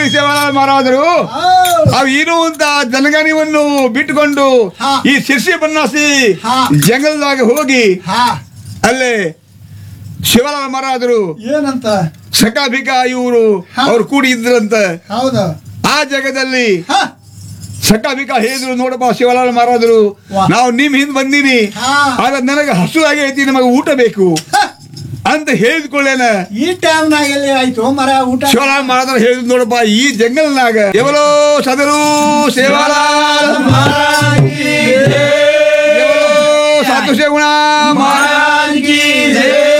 ಶಿವಲಾಲ್ ಮಹಾರಾಜರು ಅವು ಇರುವಂತ ಜನಗಣವನ್ನು ಬಿಟ್ಟುಕೊಂಡು ಹಾ. ಈ ಶಿರ್ಸಿ ಬನ್ನಾಸಿ ಹಾ. ಜಂಗಲದಾಗ ಹೋಗಿ ಹಾ ಅಲ್ಲೇ ಶಿವಲಾಲ್ ಮಹಾರಾಜರು ಏನಂತ ಸಕಾಭಿಕ ಇವರು ಹಾ. ಅವ್ರು ಕೂಡಿ ಇದ್ರಂತ ಹೌದು ಆ ಜಾಗದಲ್ಲಿ ಹಾ ಸಕಾಭಿಕ ಹೇಳಿದ್ರು ನೋಡಪ್ಪ ಶಿವಲಾಲ್ ಮಹಾರಾಜರು ವಾ. ನಾವು ನಿಮ್ ಹಿಂದ್ ಬಂದೀನಿ ಹಾ. ಆದ್ರೆ ನನಗೆ ಹಸು ಆಗೈತಿ ನಮಗೆ ಊಟ ಬೇಕು ಹ, ಅಂತ ಹೇಳಿದ್ಕೊಳ್ಳೇನ ಈ ಟೈಮ್ನಾಗ ಎಲ್ಲಿ ಆಯ್ತು ಮರ ಊಟ ಶಿವಲಾಲ್ ಮಹಾರಾಜರು ಹೇಳಿದ್ ನೋಡಪ್ಪ ಈ ಜಂಗಲ್ನಾಗ ಎವಲೋ ಸದರು ಶಿವಲಾಲ್ ಮಹಾರಾಜ್ ಕಿ ಜೈ. ಎವಲೋ ಸಾಧು ಸೇಗುಣ ಮಹಾರಾಜ್ ಮಹಾರಾಜ್ ಕಿ ಜೈ.